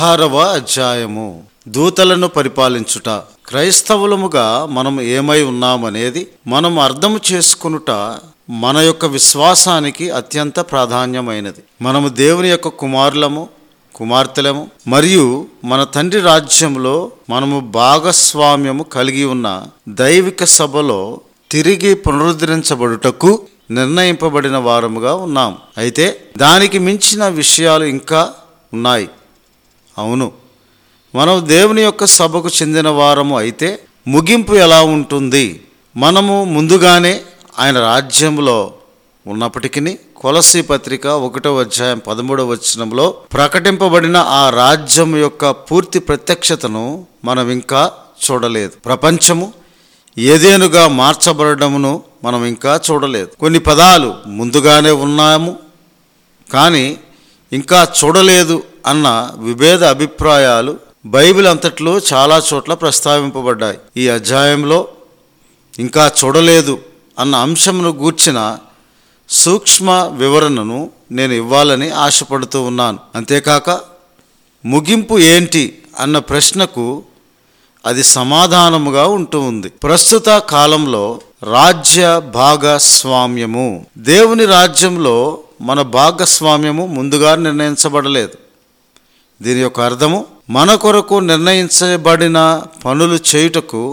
ఆరవ అధ్యాయము దూతలను పరిపాలించుట క్రైస్తవులముగా మనం ఏమై ఉన్నామనేది మనం అర్థం చేసుకునుట మన యొక్క విశ్వాసానికి అత్యంత ప్రాధాన్యమైనది మనము దేవుని యొక్క కుమారులము కుమార్తెలము మరియు మన తండ్రి రాజ్యంలో మనము భాగస్వామ్యము కలిగి ఉన్న దైవిక సభలో తిరిగి పునరుద్ధరించబడుటకు నిర్ణయింపబడిన వారముగా ఉన్నాం అయితే దానికి మించిన విషయాలు ఇంకా ఉన్నాయి అవును మనం దేవుని యొక్క సభకు చెందిన వారము అయితే ముగింపు ఎలా ఉంటుంది మనము ముందుగానే ఆయన రాజ్యంలో ఉన్నప్పటికీ కొలసి పత్రిక ఒకటో అధ్యాయం పదమూడవ వచనంలో ప్రకటింపబడిన ఆ రాజ్యం యొక్క పూర్తి ప్రత్యక్షతను మనం ఇంకా చూడలేదు ప్రపంచము ఏదేనుగా మార్చబడమును మనం ఇంకా చూడలేదు కొన్ని పదాలు ముందుగానే ఉన్నాము కానీ ఇంకా చూడలేదు అన్న విభేద అభిప్రాయాలు బైబిల్ అంతట్లో చాలా చోట్ల ప్రస్తావింపబడ్డాయి ఈ అధ్యాయంలో ఇంకా చూడలేదు అన్న అంశమును గూర్చిన సూక్ష్మ వివరణను నేను ఇవ్వాలని ఆశపడుతూ ఉన్నాను అంతేకాక ముగింపు ఏంటి అన్న ప్రశ్నకు అది సమాధానముగా ఉంటూ ఉంది ప్రస్తుత కాలంలో రాజ్య భాగస్వామ్యము దేవుని రాజ్యంలో మన భాగస్వామ్యము ముందుగా నిర్ణయించబడలేదు దీని యొక్క అర్థము మన కొరకు నిర్ణయించబడిన పనులు చేయుటకు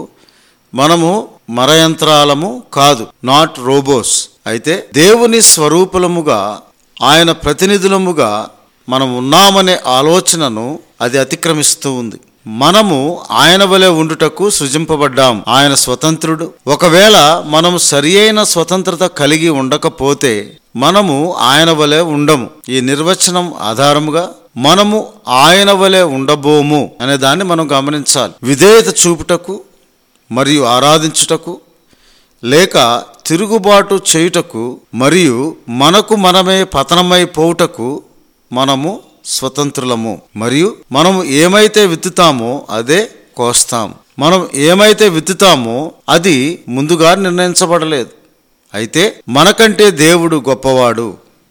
మనము మరయంత్రాలము కాదు నాట్ రోబోస్ అయితే దేవుని స్వరూపులముగా ఆయన ప్రతినిధులముగా మనం ఉన్నామనే ఆలోచనను అది అతిక్రమిస్తూ ఉంది మనము ఆయన వలె ఉండుటకు సృజింపబడ్డాం ఆయన స్వతంత్రుడు ఒకవేళ మనము సరి అయిన స్వతంత్రత కలిగి ఉండకపోతే మనము ఆయన వలె ఉండము ఈ నిర్వచనం ఆధారముగా మనము ఆయన వలె ఉండబోము అనే దాన్ని మనం గమనించాలి విధేయత చూపుటకు మరియు ఆరాధించుటకు లేక తిరుగుబాటు చేయుటకు మరియు మనకు మనమే పతనమై పోవుటకు మనము స్వతంత్రులము మరియు మనము ఏమైతే విత్తుతామో అదే కోస్తాం మనం ఏమైతే విత్తుతామో అది ముందుగా నిర్ణయించబడలేదు అయితే మనకంటే దేవుడు గొప్పవాడు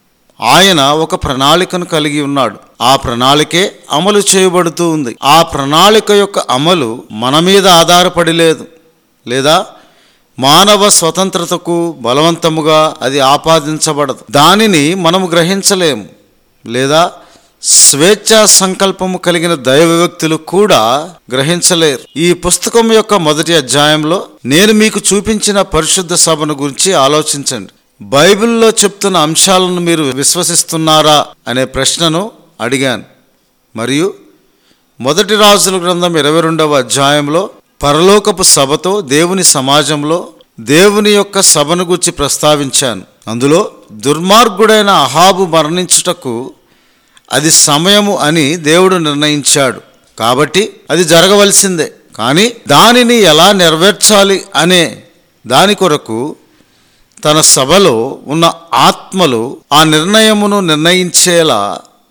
ఆయన ఒక ప్రణాళికను కలిగి ఉన్నాడు ఆ ప్రణాళికే అమలు చేయబడుతూ ఉంది ఆ ప్రణాళిక యొక్క అమలు మన మీద ఆధారపడి లేదు లేదా మానవ స్వతంత్రతకు బలవంతముగా అది ఆపాదించబడదు దానిని మనము గ్రహించలేము లేదా స్వేచ్ఛా సంకల్పము కలిగిన దైవ వ్యక్తులు కూడా గ్రహించలేరు ఈ పుస్తకం యొక్క మొదటి అధ్యాయంలో నేను మీకు చూపించిన పరిశుద్ధ సభను గురించి ఆలోచించండి బైబిల్లో చెప్తున్న అంశాలను మీరు విశ్వసిస్తున్నారా అనే ప్రశ్నను అడిగాను మరియు మొదటి రాజుల గ్రంథం ఇరవై రెండవ అధ్యాయంలో పరలోకపు సభతో దేవుని సమాజంలో దేవుని యొక్క సభను గురించి ప్రస్తావించాను అందులో దుర్మార్గుడైన అహాబు మరణించుటకు అది సమయము అని దేవుడు నిర్ణయించాడు కాబట్టి అది జరగవలసిందే కానీ దానిని ఎలా నెరవేర్చాలి అనే దాని కొరకు తన సభలో ఉన్న ఆత్మలు ఆ నిర్ణయమును నిర్ణయించేలా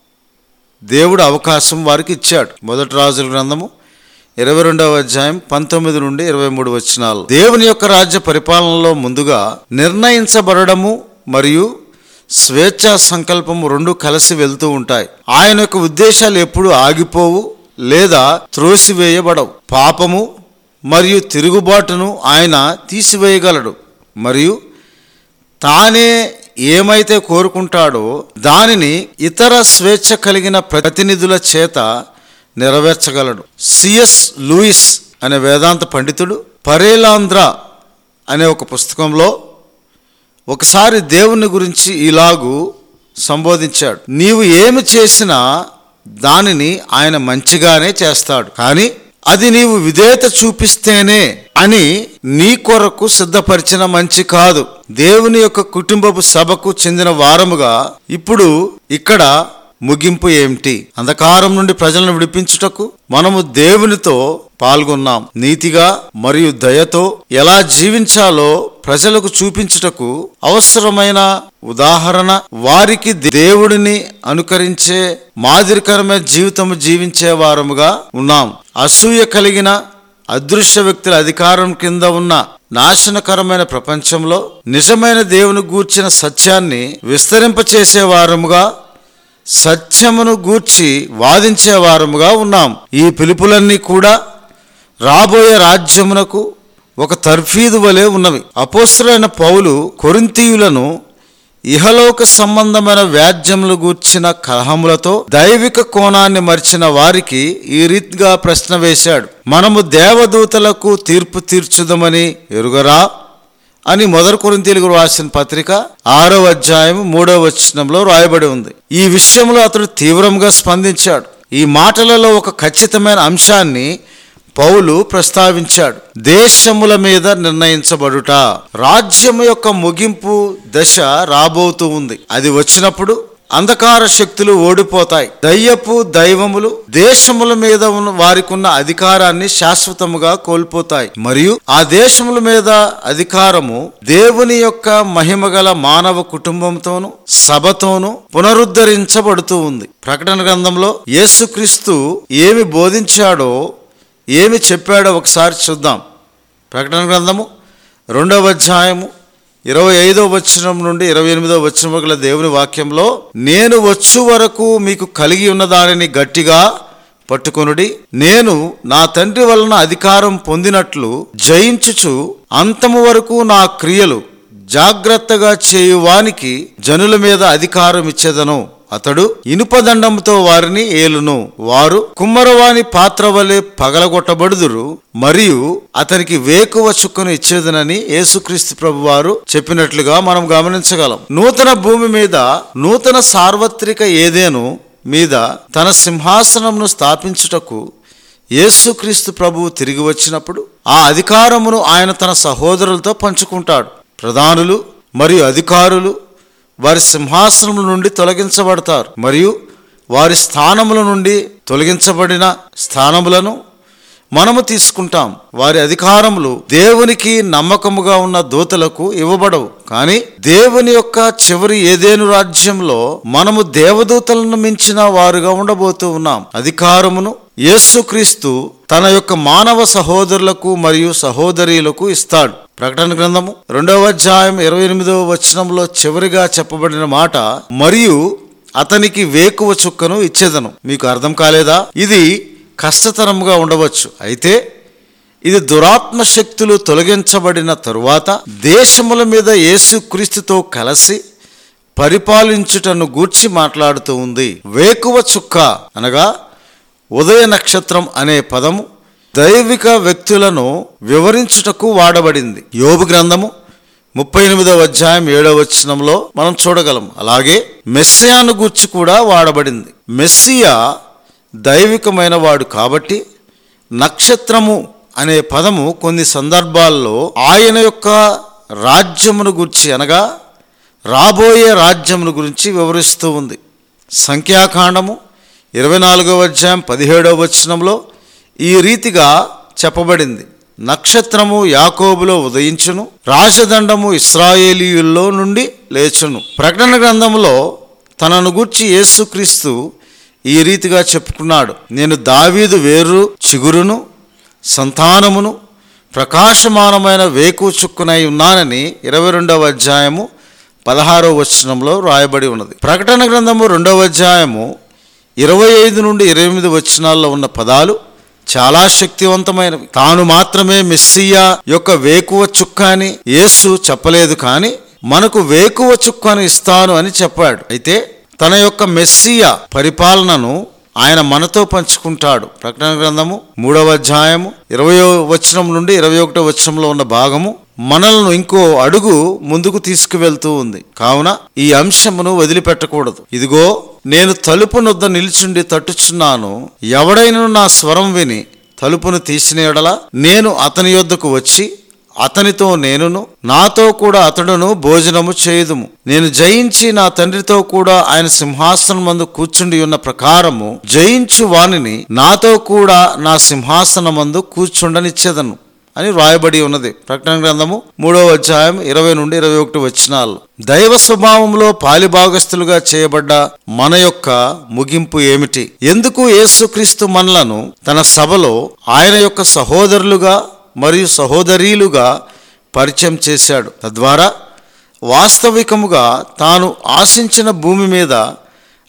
దేవుడు అవకాశం వారికి ఇచ్చాడు మొదటి రాజుల గ్రంథము ఇరవై రెండవ అధ్యాయం పంతొమ్మిది నుండి ఇరవై మూడు వచనాలు దేవుని యొక్క రాజ్య పరిపాలనలో ముందుగా నిర్ణయించబడము మరియు స్వేచ్ఛా సంకల్పము రెండు కలిసి వెళ్తూ ఉంటాయి ఆయన యొక్క ఉద్దేశాలు ఎప్పుడు ఆగిపోవు లేదా త్రోసివేయబడవు పాపము మరియు తిరుగుబాటును ఆయన తీసివేయగలడు మరియు తానే ఏమైతే కోరుకుంటాడో దానిని ఇతర స్వేచ్ఛ కలిగిన ప్రతినిధుల చేత నెరవేర్చగలడు సిఎస్ లూయిస్ అనే వేదాంత పండితుడు పరేలాంధ్ర అనే ఒక పుస్తకంలో ఒకసారి దేవుని గురించి ఇలాగూ సంబోధించాడు నీవు ఏమి చేసినా దానిని ఆయన మంచిగానే చేస్తాడు కానీ అది నీవు విధేయత చూపిస్తేనే అని నీ కొరకు సిద్ధపరిచిన మంచి కాదు దేవుని యొక్క కుటుంబపు సభకు చెందిన వారముగా ఇప్పుడు ఇక్కడ ముగింపు ఏమిటి అంధకారం నుండి ప్రజలను విడిపించుటకు మనము దేవునితో పాల్గొన్నాం నీతిగా మరియు దయతో ఎలా జీవించాలో ప్రజలకు చూపించుటకు అవసరమైన ఉదాహరణ వారికి దేవుడిని అనుకరించే మాదిరికరమైన జీవితము జీవించే వారముగా ఉన్నాం అసూయ కలిగిన అదృశ్య వ్యక్తుల అధికారం కింద ఉన్న నాశనకరమైన ప్రపంచంలో నిజమైన దేవుని గూర్చిన సత్యాన్ని విస్తరింపచేసే వారముగా సత్యమును గూర్చి వాదించే వారముగా ఉన్నాం ఈ పిలుపులన్నీ కూడా రాబోయే రాజ్యమునకు ఒక తర్ఫీదు వలె ఉన్నవి అపోస్తులైన పౌలు కొరింతీయులను ఇహలోక సంబంధమైన వ్యాజ్యములు గూర్చిన కలహములతో దైవిక కోణాన్ని మర్చిన వారికి ఈ రీతిగా ప్రశ్న వేశాడు మనము దేవదూతలకు తీర్పు తీర్చుదమని ఎరుగరా అని మొదటి కొరింతీలకు రాసిన పత్రిక ఆరో అధ్యాయం మూడో వచనంలో రాయబడి ఉంది ఈ విషయంలో అతడు తీవ్రంగా స్పందించాడు ఈ మాటలలో ఒక ఖచ్చితమైన అంశాన్ని పౌలు ప్రస్తావించాడు దేశముల మీద నిర్ణయించబడుట రాజ్యము యొక్క ముగింపు దశ రాబోతూ ఉంది అది వచ్చినప్పుడు అంధకార శక్తులు ఓడిపోతాయి దయ్యపు దైవములు దేశముల మీద ఉన్న వారికి ఉన్న అధికారాన్ని శాశ్వతముగా కోల్పోతాయి మరియు ఆ దేశముల మీద అధికారము దేవుని యొక్క మహిమగల మానవ కుటుంబంతోను సభతోను పునరుద్ధరించబడుతూ ఉంది ప్రకటన గ్రంథంలో యేసుక్రీస్తు ఏమి బోధించాడో ఏమి చెప్పాడో ఒకసారి చూద్దాం ప్రకటన గ్రంథము రెండవ అధ్యాయము ఇరవై ఐదో వచనం నుండి ఇరవై ఎనిమిదో వచనం గల దేవుని వాక్యంలో నేను వచ్చు వరకు మీకు కలిగి ఉన్న దానిని గట్టిగా పట్టుకొనుడి నేను నా తండ్రి వలన అధికారం పొందినట్లు జయించుచు అంతము వరకు నా క్రియలు జాగ్రత్తగా చేయువానికి జనుల మీద అధికారం ఇచ్చేదను అతడు ఇనుపదండంతో వారిని ఏలును వారు కుమ్మరవాని పాత్ర వలె పగలగొట్టబడుదురు మరియు అతనికి వేకువ చుక్కను ఇచ్చేదనని యేసుక్రీస్తు ప్రభు వారు చెప్పినట్లుగా మనం గమనించగలం నూతన భూమి మీద నూతన సార్వత్రిక ఏదేను మీద తన సింహాసనమును స్థాపించుటకు యేసుక్రీస్తు ప్రభువు తిరిగి వచ్చినప్పుడు ఆ అధికారమును ఆయన తన సహోదరులతో పంచుకుంటాడు ప్రధానులు మరియు అధికారులు వారి సింహాసనముల నుండి తొలగించబడతారు మరియు వారి స్థానముల నుండి తొలగించబడిన స్థానములను మనము తీసుకుంటాం వారి అధికారములు దేవునికి నమ్మకముగా ఉన్న దూతలకు ఇవ్వబడవు కానీ దేవుని యొక్క చివరి ఏదేను రాజ్యంలో మనము దేవదూతలను మించిన వారుగా ఉండబోతూ ఉన్నాం అధికారమును యేసుక్రీస్తు తన యొక్క మానవ సహోదరులకు మరియు సహోదరీలకు ఇస్తాడు ప్రకటన గ్రంథము రెండవ అధ్యాయం ఇరవై ఎనిమిదవ వచనంలో చివరిగా చెప్పబడిన మాట మరియు అతనికి వేకువ చుక్కను ఇచ్చేదను మీకు అర్థం కాలేదా ఇది కష్టతరంగా ఉండవచ్చు అయితే ఇది దురాత్మ శక్తులు తొలగించబడిన తరువాత దేశముల మీద యేసుక్రీస్తుతో కలిసి పరిపాలించుటను గూర్చి మాట్లాడుతూ ఉంది వేకువ చుక్క అనగా ఉదయ నక్షత్రం అనే పదము దైవిక వ్యక్తులను వివరించుటకు వాడబడింది యోబు గ్రంథము ముప్పై ఎనిమిదవ అధ్యాయం ఏడవ వచనంలో మనం చూడగలం అలాగే మెస్సియాను గూర్చి కూడా వాడబడింది మెస్సియా దైవికమైన వాడు కాబట్టి నక్షత్రము అనే పదము కొన్ని సందర్భాల్లో ఆయన యొక్క రాజ్యమును గురించి అనగా రాబోయే రాజ్యమును గురించి వివరిస్తూ ఉంది సంఖ్యాకాండము ఇరవై నాలుగవ అధ్యాయం పదిహేడవ వచనంలో ఈ రీతిగా చెప్పబడింది నక్షత్రము యాకోబులో ఉదయించును రాజదండము ఇస్రాయేలీయుల్లో నుండి లేచును ప్రకటన గ్రంథంలో తనను గూర్చి యేసుక్రీస్తు ఈ రీతిగా చెప్పుకున్నాడు నేను దావీదు వేరు చిగురును సంతానమును ప్రకాశమానమైన వేకు చుక్కునై ఉన్నానని ఇరవై రెండవ అధ్యాయము పదహారవ వచనంలో రాయబడి ఉన్నది ప్రకటన గ్రంథము రెండవ అధ్యాయము ఇరవై ఐదు నుండి ఇరవై ఎనిమిది వచనాల్లో ఉన్న పదాలు చాలా శక్తివంతమైనవి తాను మాత్రమే మెస్సియా యొక్క వేకువ చుక్క అని యేసు చెప్పలేదు కానీ మనకు వేకువ చుక్కను ఇస్తాను అని చెప్పాడు అయితే తన యొక్క మెస్సియా పరిపాలనను ఆయన మనతో పంచుకుంటాడు ప్రకటన గ్రంథము మూడవ అధ్యాయము ఇరవయో వచనం నుండి ఇరవై ఒకటో వచనంలో ఉన్న భాగము మనల్ని ఇంకో అడుగు ముందుకు తీసుకువెళ్తూ ఉంది కావున ఈ అంశమును వదిలిపెట్టకూడదు ఇదిగో నేను తలుపు నొద్ద నిల్చుండి తట్టుచున్నాను ఎవడైనను నా స్వరం విని తలుపును తీసిన ఎడల నేను అతని యొద్దకు వచ్చి అతనితో నేనును నాతో కూడా అతడును భోజనము చేయుదుము నేను జయించి నా తండ్రితో కూడా ఆయన సింహాసనం మందు కూర్చుండి ఉన్న ప్రకారము జయించు వానిని నాతో కూడా నా సింహాసనమందు కూర్చుండనిచ్చేదను అని రాయబడి ఉన్నది ప్రకటన గ్రంథము మూడవ అధ్యాయం ఇరవై నుండి ఇరవై ఒకటి వచనాలు దైవ స్వభావంలో పాలిభాగస్తులుగా చేయబడ్డ మన యొక్క ముగింపు ఏమిటి ఎందుకు యేసుక్రీస్తు మనలను తన సభలో ఆయన యొక్క సహోదరులుగా మరియు సహోదరీలుగా పరిచయం చేశాడు తద్వారా వాస్తవికముగా తాను ఆశించిన భూమి మీద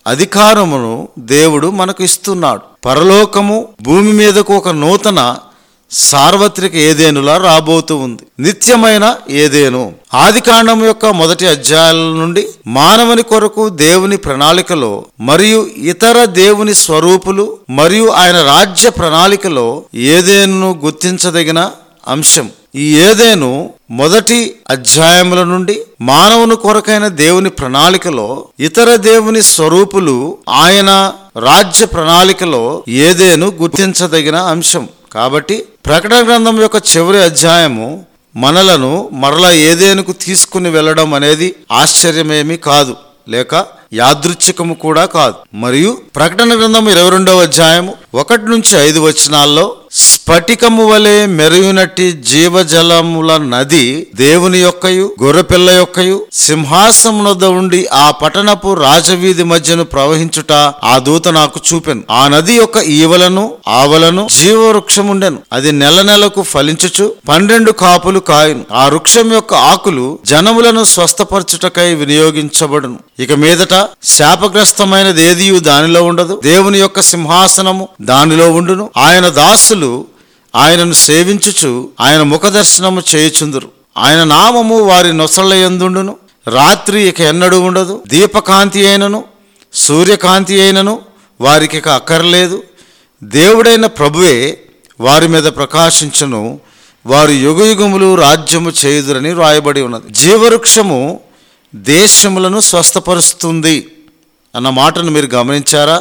అధికారమును దేవుడు మనకు ఇస్తున్నాడు పరలోకము భూమి మీదకు ఒక నూతన సార్వత్రిక ఏదేనులా రాబోతూ ఉంది నిత్యమైన ఏదేను ఆదికాండం యొక్క మొదటి అధ్యాయాల నుండి మానవుని కొరకు దేవుని ప్రణాళికలో మరియు ఇతర దేవుని స్వరూపులు మరియు ఆయన రాజ్య ప్రణాళికలో ఏదేను గుర్తించదగిన అంశం ఈ ఏదేను మొదటి అధ్యాయముల నుండి మానవుని కొరకైన దేవుని ప్రణాళికలో ఇతర దేవుని స్వరూపులు ఆయన రాజ్య ప్రణాళికలో ఏదేను గుర్తించదగిన అంశం కాబట్టి ప్రకటన గ్రంథం యొక్క చివరి అధ్యాయము మనలను మరలా ఏదేనుకు తీసుకుని వెళ్ళడం అనేది ఆశ్చర్యమేమీ కాదు లేక యాదృచ్ఛికము కూడా కాదు మరియు ప్రకటన గ్రంథం ఇరవై రెండవ అధ్యాయము ఒకటి నుంచి ఐదు వచనాల్లో స్ఫటికము వలె మెరుగునట్టి జీవజలముల నది దేవుని యొక్కయు గొర్రెపిల్ల యొక్కయు సింహాసమునొద్ద ఉండి ఆ పట్టణపు రాజవీధి మధ్యను ప్రవహించుట ఆ దూత నాకు చూపెను ఆ నది యొక్క ఈవలను ఆవలను జీవవృక్షముండెను అది నెల నెలకు ఫలించుచు పన్నెండు కాపులు కాయును ఆ వృక్షం యొక్క ఆకులు జనములను స్వస్థపరచుటకై వినియోగించబడును ఇక మీదట శాపగ్రస్తమైనది ఏదియు దానిలో ఉండదు దేవుని యొక్క సింహాసనము దానిలో ఉండును ఆయన దాసులు ఆయనను సేవించుచు ఆయన ముఖదర్శనము చేయుచుందురు ఆయన నామము వారి నొసళ్ళయందుండును రాత్రి ఇక ఎన్నడూ ఉండదు దీపకాంతి అయినను సూర్యకాంతి అయినను వారికి ఇక అక్కర్లేదు దేవుడైన ప్రభువే వారి మీద ప్రకాశించును వారు యుగయుగములు రాజ్యము చేయుదురని రాయబడి ఉన్నది జీవవృక్షము దేశములను స్వస్థపరుస్తుంది అన్న మాటను మీరు గమనించారా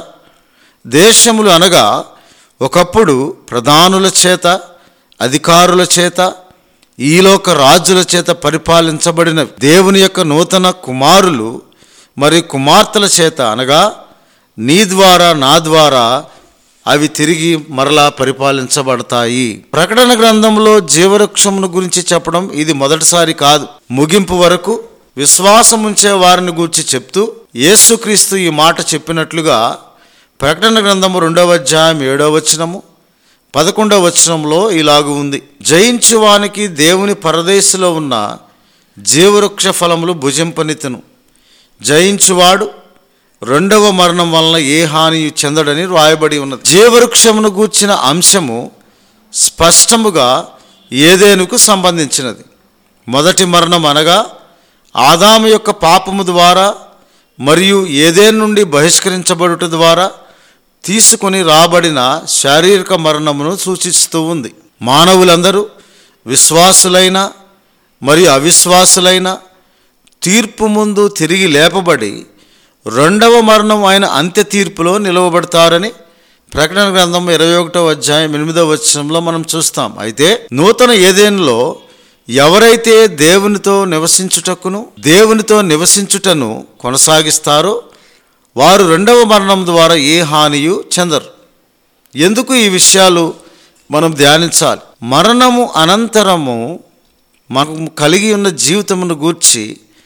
దేశములు అనగా ఒకప్పుడు ప్రధానుల చేత అధికారుల చేత ఈలోక రాజుల చేత పరిపాలించబడిన దేవుని యొక్క నూతన కుమారులు మరి కుమార్తెల చేత అనగా నీ ద్వారా నా ద్వారా అవి తిరిగి మరలా పరిపాలించబడతాయి ప్రకటన గ్రంథంలో జీవవృక్షమును గురించి చెప్పడం ఇది మొదటిసారి కాదు ముగింపు వరకు విశ్వాసం ఉంచే వారిని గురించి చెప్తూ యేసుక్రీస్తు ఈ మాట చెప్పినట్లుగా ప్రకటన గ్రంథము రెండవ అధ్యాయం ఏడవ వచనము పదకొండవ వచనంలో ఇలాగు ఉంది జయించువానికి దేవుని పరదేశంలో ఉన్న జీవవృక్ష ఫలములు భుజింపనితను జయించువాడు రెండవ మరణం వలన ఏ హాని చెందడని రాయబడి ఉన్నది జీవవృక్షమును గూర్చిన అంశము స్పష్టముగా ఏదేనుకు సంబంధించినది మొదటి మరణం అనగా ఆదాము యొక్క పాపము ద్వారా మరియు ఏదేను నుండి బహిష్కరించబడుట ద్వారా తీసుకొని రాబడిన శారీరక మరణమును సూచిస్తూ ఉంది మానవులందరూ విశ్వాసులైన మరియు అవిశ్వాసులైన తీర్పు ముందు తిరిగి లేపబడి రెండవ మరణం ఆయన అంత్య తీర్పులో నిలవబడతారని ప్రకటన గ్రంథం ఇరవై ఒకటో అధ్యాయం ఎనిమిదవ వచనంలో మనం చూస్తాం అయితే నూతన ఏదేనులో ఎవరైతే దేవునితో నివసించుటకును దేవునితో నివసించుటను కొనసాగిస్తారో వారు రెండవ మరణం ద్వారా ఏ హానియు చెందరు ఎందుకు ఈ విషయాలు మనం ధ్యానించాలి మరణము అనంతరము మనకు కలిగి ఉన్న జీవితమును గూర్చి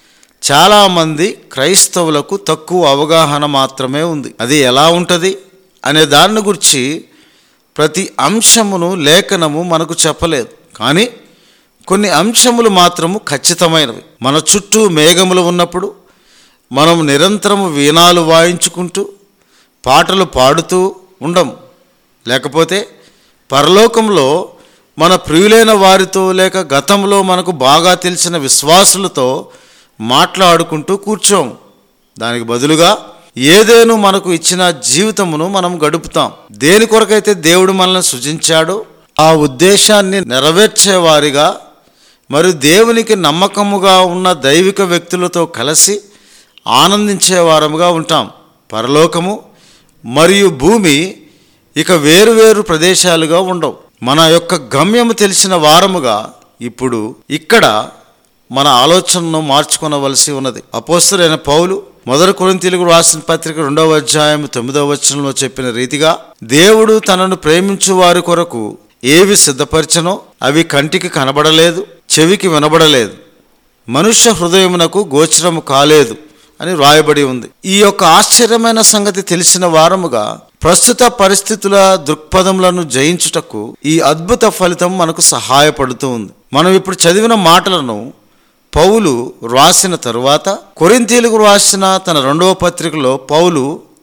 చాలామంది క్రైస్తవులకు తక్కువ అవగాహన మాత్రమే ఉంది అది ఎలా ఉంటుంది అనే దాని గురించి ప్రతి అంశమును లేఖనము మనకు చెప్పలేదు కానీ కొన్ని అంశములు మాత్రము ఖచ్చితమైనవి మన చుట్టూ మేఘములు ఉన్నప్పుడు మనం నిరంతరము వీణాలు వాయించుకుంటూ పాటలు పాడుతూ ఉండం లేకపోతే పరలోకంలో మన ప్రియులైన వారితో లేక గతంలో మనకు బాగా తెలిసిన విశ్వాసులతో మాట్లాడుకుంటూ కూర్చోం దానికి బదులుగా ఏదేను మనకు ఇచ్చిన జీవితమును మనం గడుపుతాం దేని కొరకైతే దేవుడు మనల్ని సృజించాడో ఆ ఉద్దేశాన్ని నెరవేర్చేవారిగా మరియు దేవునికి నమ్మకముగా ఉన్న దైవిక వ్యక్తులతో కలిసి ఆనందించే వారముగా ఉంటాం పరలోకము మరియు భూమి ఇక వేరువేరు ప్రదేశాలుగా ఉండవు మన యొక్క గమ్యము తెలిసిన వారముగా ఇప్పుడు ఇక్కడ మన ఆలోచనను మార్చుకొనవలసి ఉన్నది అపోస్తులైన పౌలు మొదటి కొరింతీలకు రాసిన పత్రిక రెండవ అధ్యాయం తొమ్మిదవ వచనంలో చెప్పిన రీతిగా దేవుడు తనను ప్రేమించు వారి కొరకు ఏవి సిద్ధపరిచనో అవి కంటికి కనబడలేదు చెవికి వినబడలేదు మనుష్య హృదయమునకు గోచరము కాలేదు అని వ్రాయబడి ఉంది ఈ యొక్క ఆశ్చర్యమైన సంగతి తెలిసిన వారముగా ప్రస్తుత పరిస్థితుల దృక్పథములను జయించుటకు ఈ అద్భుత ఫలితం మనకు సహాయపడుతూ ఉంది మనం ఇప్పుడు చదివిన మాటలను పౌలు రాసిన తరువాత కొరింతీలకు రాసిన తన రెండవ పత్రికలో పౌలు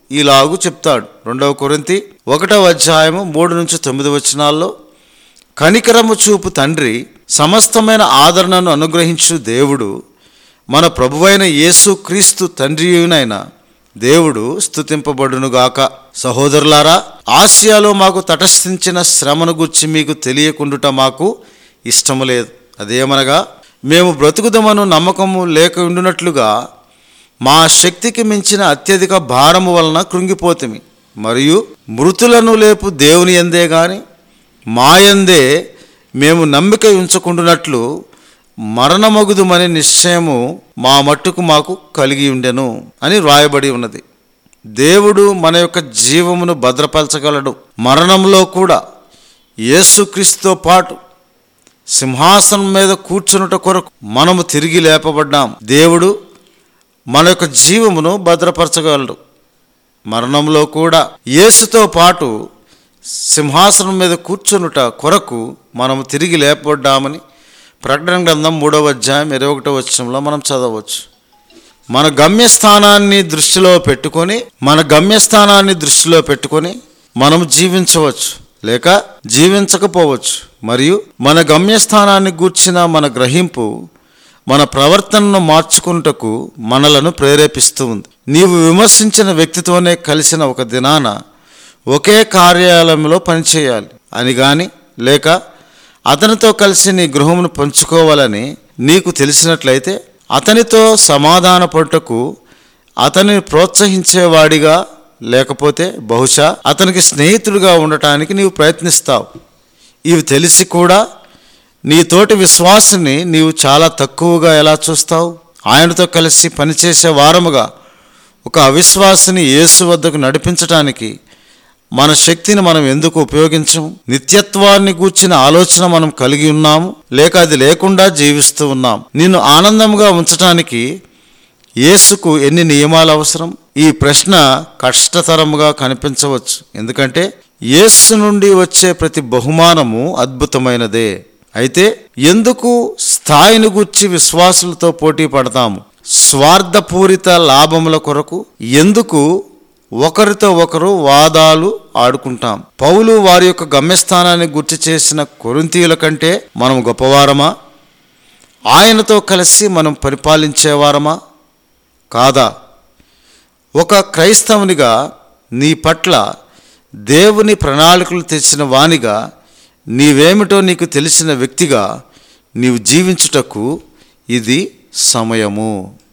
ఇలాగు చెప్తాడు రెండవ కొరింతి ఒకటవ అధ్యాయము మూడు నుంచి తొమ్మిది వచనాల్లో కనికరము చూపు తండ్రి సమస్తమైన ఆదరణను అనుగ్రహించు దేవుడు మన ప్రభువైన యేసు క్రీస్తు తండ్రియునైన దేవుడు స్తుతింపబడునుగాక సహోదరులారా ఆసియాలో మాకు తటస్థించిన శ్రమను గుర్చి మీకు తెలియకుండుట మాకు ఇష్టము లేదు అదేమనగా మేము బ్రతుకుదమను నమ్మకము లేక ఉండునట్లుగా మా శక్తికి మించిన అత్యధిక భారము వలన కృంగిపోతిమి మరియు మృతులను లేపు దేవుని ఎందే గాని మాయందే మేము నమ్మిక ఉంచకుండునట్లు మరణమగుదుమనే నిశ్చయము మా మట్టుకు మాకు కలిగి ఉండెను అని వ్రాయబడి ఉన్నది దేవుడు మన యొక్క జీవమును భద్రపరచగలడు మరణంలో కూడా యేసుక్రీస్తుతో పాటు సింహాసనం మీద కూర్చునుట కొరకు మనము తిరిగి లేపబడ్డాం దేవుడు మన యొక్క జీవమును భద్రపరచగలడు మరణంలో కూడా యేసుతో పాటు సింహాసనం మీద కూర్చునుట కొరకు మనము తిరిగి లేపబడ్డామని ప్రకటన గ్రంథం మూడవ అధ్యాయం ఇరవై ఒకటో వచ్చంలో మనం చదవచ్చు మన గమ్యస్థానాన్ని దృష్టిలో పెట్టుకొని మన గమ్యస్థానాన్ని దృష్టిలో పెట్టుకొని మనం జీవించవచ్చు లేక జీవించకపోవచ్చు మరియు మన గమ్యస్థానాన్ని గూర్చిన మన గ్రహింపు మన ప్రవర్తనను మార్చుకున్నటకు మనలను ప్రేరేపిస్తూ ఉంది నీవు విమర్శించిన వ్యక్తితోనే కలిసిన ఒక దినాన ఒకే కార్యాలయంలో పనిచేయాలి అని గాని లేక అతనితో కలిసి నీ గృహమును పంచుకోవాలని నీకు తెలిసినట్లయితే అతనితో సమాధాన పడుటకు అతనిని ప్రోత్సహించేవాడిగా లేకపోతే బహుశా అతనికి స్నేహితుడిగా ఉండటానికి నీవు ప్రయత్నిస్తావు ఇవి తెలిసి కూడా నీ తోటి విశ్వాసుని నీవు చాలా తక్కువగా ఎలా చూస్తావు ఆయనతో కలిసి పనిచేసే వారముగా ఒక అవిశ్వాసిని యేసు వద్దకు నడిపించటానికి మన శక్తిని మనం ఎందుకు ఉపయోగించము నిత్యత్వాన్ని గూర్చిన ఆలోచన మనం కలిగి ఉన్నాము లేక అది లేకుండా జీవిస్తూ ఉన్నాం నిన్ను ఆనందంగా ఉంచటానికి యేసుకు ఎన్ని నియమాలు అవసరం ఈ ప్రశ్న కష్టతరముగా కనిపించవచ్చు ఎందుకంటే యేసు నుండి వచ్చే ప్రతి బహుమానము అద్భుతమైనదే అయితే ఎందుకు స్థాయిని గుర్చి విశ్వాసులతో పోటీ పడతాము స్వార్థపూరిత లాభముల కొరకు ఎందుకు ఒకరితో ఒకరు వాదాలు ఆడుకుంటాం పౌలు వారి యొక్క గమ్యస్థానాన్ని గుర్తు చేసిన కొరింతీయుల కంటే మనం గొప్పవారమా ఆయనతో కలిసి మనం పరిపాలించేవారమా కాదా ఒక క్రైస్తవునిగా నీ పట్ల దేవుని ప్రణాళికలు తెచ్చిన వానిగా నీవేమిటో నీకు తెలిసిన వ్యక్తిగా నీవు జీవించుటకు ఇది సమయము